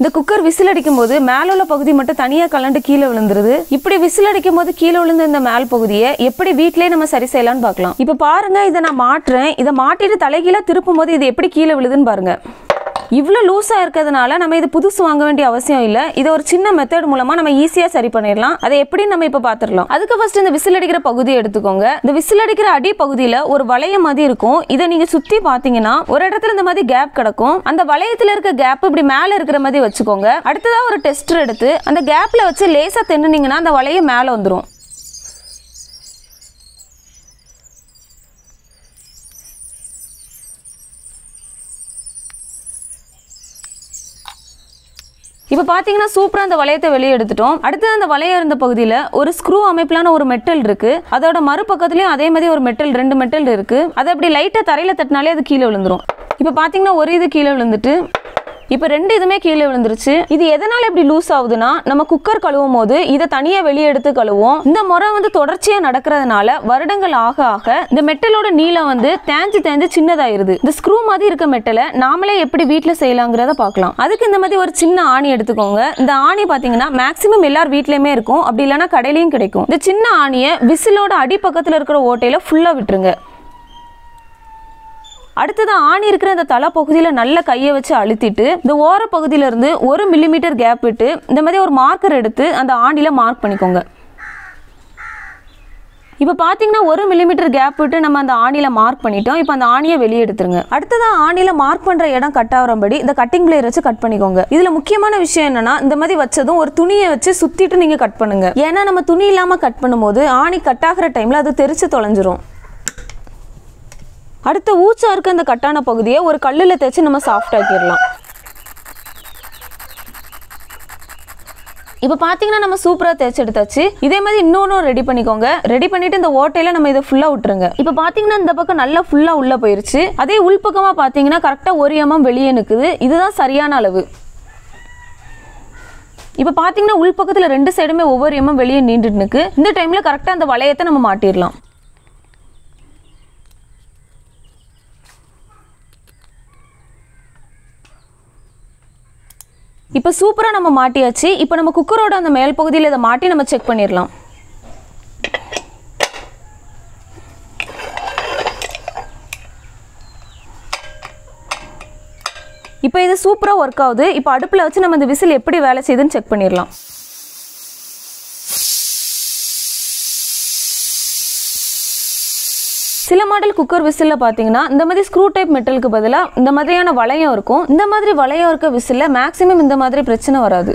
இந்த cooker whistle அடிக்கும் போது மேல உள்ள பகுதி மட்டும் தனியா கலண்டு கீழே விழுந்துருது இப்படி விசில் அடிக்கும் போது கீழே விழுந்த இந்த மேல் பகுதியை எப்படி வீட்டிலேயே நம்ம சரி செய்யலாம்னு பார்க்கலாம் இப்போ பாருங்க இதை நான் மாட்டுறேன் இதை மாட்டிட்டு தலைகீழ திருப்பும் போது இது எப்படி கீழே விழுதுன்னு பாருங்க இவ்வளோ லூஸாக இருக்கிறதுனால நம்ம இது புதுசு வாங்க வேண்டிய அவசியம் இல்லை இதை ஒரு சின்ன மெத்தட் மூலமாக நம்ம ஈஸியாக சரி பண்ணிடலாம் அதை எப்படி நம்ம இப்போ பார்த்துடலாம் அதுக்கு ஃபர்ஸ்ட் இந்த விசில் அடிக்கிற பகுதியை எடுத்துக்கோங்க இந்த விசில் அடிக்கிற அடி பகுதியில் ஒரு வளையம் மாதிரி இருக்கும் இதை நீங்கள் சுற்றி பார்த்தீங்கன்னா ஒரு இடத்துல இந்த மாதிரி கேப் கிடக்கும் அந்த வளையத்தில் இருக்க கேப் இப்படி மேலே இருக்கிற மாதிரி வச்சுக்கோங்க அடுத்ததாக ஒரு டெஸ்டர் எடுத்து அந்த கேப்பில் வச்சு லேசாக தென்னுனீங்கன்னா அந்த வளையம் மேலே வந்துடும் இப்போ பார்த்தீங்கன்னா சூப்பராக அந்த வளையத்தை வெளியே எடுத்துட்டோம் அடுத்து அந்த வளையம் இருந்த பகுதியில் ஒரு ஸ்க்ரூ அமைப்பிலான ஒரு மெட்டல் இருக்கு அதோட மறுபக்கத்துலயும் அதே மாதிரி ஒரு மெட்டல் ரெண்டு மெட்டல் இருக்கு அதை அப்படி லைட்டாக தரையில் தட்டினாலே அது கீழே விழுந்துரும் இப்போ பார்த்தீங்கன்னா ஒரு இது கீழே விழுந்துட்டு இப்போ ரெண்டு இதுமே கீழே விழுந்துருச்சு இது எதனால இப்படி லூஸ் ஆகுதுன்னா நம்ம குக்கர் கழுவும் போது இதை தனியாக வெளியே எடுத்து கழுவோம் இந்த முறை வந்து தொடர்ச்சியாக நடக்கிறதுனால வருடங்கள் ஆக ஆக இந்த மெட்டலோட நீளம் வந்து தேஞ்சு தேஞ்சு சின்னதாயிருது இந்த ஸ்க்ரூ மாதிரி இருக்க மெட்டலை நாமளே எப்படி வீட்டில் செய்யலாங்கிறத பார்க்கலாம் அதுக்கு இந்த மாதிரி ஒரு சின்ன ஆணி எடுத்துக்கோங்க இந்த ஆணி பார்த்தீங்கன்னா மேக்ஸிமம் எல்லார் வீட்லயுமே இருக்கும் அப்படி இல்லைன்னா கடையிலையும் கிடைக்கும் இந்த சின்ன ஆணியை விசிலோட அடிப்பக்கத்தில் இருக்கிற ஓட்டையில ஃபுல்லாக விட்டுருங்க அடுத்தது ஆணி இருக்கிற அந்த தலை பகுதியில் நல்ல கையை வச்சு அழுத்திட்டு இந்த ஓர பகுதியில இருந்து ஒரு மில்லிமீட்டர் கேப் விட்டு இந்த மாதிரி ஒரு மார்க்கர் எடுத்து அந்த ஆணியில் மார்க் பண்ணிக்கோங்க இப்போ பார்த்தீங்கன்னா ஒரு மில்லிமீட்டர் கேப் விட்டு நம்ம அந்த ஆணியில் மார்க் பண்ணிட்டோம் இப்போ அந்த ஆணியை வெளியே எடுத்துருங்க அடுத்ததான் ஆணியில் மார்க் பண்ணுற இடம் கட் ஆகிறபடி இந்த கட்டிங் பிளேயர் வச்சு கட் பண்ணிக்கோங்க இதில் முக்கியமான விஷயம் என்னன்னா இந்த மாதிரி வச்சதும் ஒரு துணியை வச்சு சுற்றிட்டு நீங்கள் கட் பண்ணுங்க ஏன்னா நம்ம துணி இல்லாமல் கட் பண்ணும்போது ஆணி கட் ஆகிற டைமில் அது தெரிச்சு தொலைஞ்சிரும் அடுத்த ஊச்சா இருக்க அந்த கட்டான பகுதியை ஒரு கல்லில் தேய்ச்சி நம்ம சாஃப்ட் ஆக்கிடலாம் இப்போ பார்த்தீங்கன்னா நம்ம சூப்பராக தேய்ச்சி எடுத்தாச்சு இதே மாதிரி இன்னொன்றும் ரெடி பண்ணிக்கோங்க ரெடி பண்ணிட்டு இந்த ஓட்டையில நம்ம இதை ஃபுல்லாக விட்டுருங்க இப்போ பார்த்தீங்கன்னா இந்த பக்கம் நல்லா ஃபுல்லாக உள்ளே போயிருச்சு அதே உள்பக்கமாக பார்த்தீங்கன்னா கரெக்டாக ஒரு எம்எம் வெளியே நிற்குது இதுதான் சரியான அளவு இப்போ பார்த்தீங்கன்னா உள்பக்கத்தில் ரெண்டு சைடுமே ஒவ்வொரு எம்எம் வெளியே நீண்டுட்டு நிற்கு இந்த டைமில் கரெக்டாக அந்த வளையத்தை நம்ம மாட்டிடலாம் இப்போ சூப்பராக நம்ம மாட்டியாச்சு இப்போ நம்ம குக்கரோட அந்த மேல் பகுதியில் இதை மாட்டி நம்ம செக் பண்ணிடலாம் இப்போ இது சூப்பராக ஒர்க் ஆகுது இப்போ அடுப்பில் வச்சு நம்ம இந்த விசில் எப்படி வேலை செய்யுதுன்னு செக் பண்ணிடலாம் சில மாடல் குக்கர் விசிலில் பார்த்தீங்கன்னா இந்த மாதிரி ஸ்க்ரூ டைப் மெட்டலுக்கு பதிலாக இந்த மாதிரியான வளையம் இருக்கும் இந்த மாதிரி வளையம் இருக்க விசிலில் மேக்ஸிமம் இந்த மாதிரி பிரச்சனை வராது